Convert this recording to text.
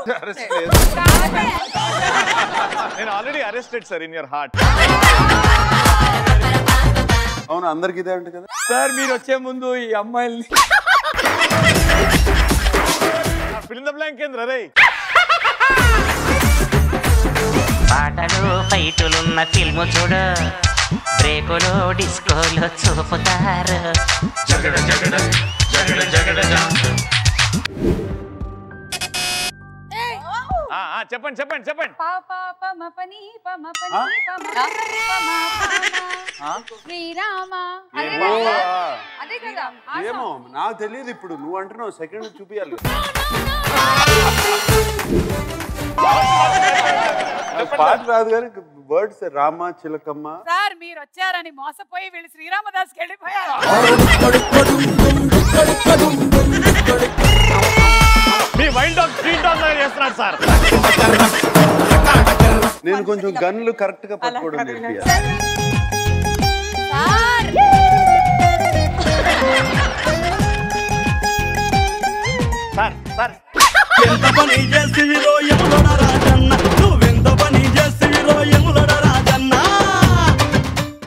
Arrest లేదు నేను already arrested sir in your heart అవును అందరికి ఇదే ఉంటుంది కదా సార్ మీరు వచ్చే ముందు ఈ అమ్మాయిల్ని ఫిలిం ద బ్లాంక్ కేంద్ర రే పాటలు ఫైటులున్న ఫిల్ము చూడు బ్రేకులు డిస్కోలు చూపుతారు ఆ, ఆ, చెప్పండి చెప్పండి చెప్పండి శ్రీరామ ఓ, ఆ. అదే కదా ఏమో నాకు తెలియదు ఇప్పుడు నువ్వు అంటున్నావు సెకండ్ చూపియాలి నాకు పాట రాదు కానీ వర్డ్స్ రామ చిలకమ్మ సార్ మీరు వచ్చారని మోసపోయి వీళ్ళు శ్రీరామదాస్కి వెళ్ళిపోయారు మీ వైల్డ్ డాగ్ స్ట్రీట్ డాగ్ లాగా చేస్తున్నాడు సార్ నేను కొంచెం గన్లు కరెక్ట్ గా పట్టుకోవడం నేర్పియాలి సార్ సార్ సార్ ఎంత పని చేసివిరో ఎములడ రాజన్న నువ్వెంత పని చేసివిరో ఎములడ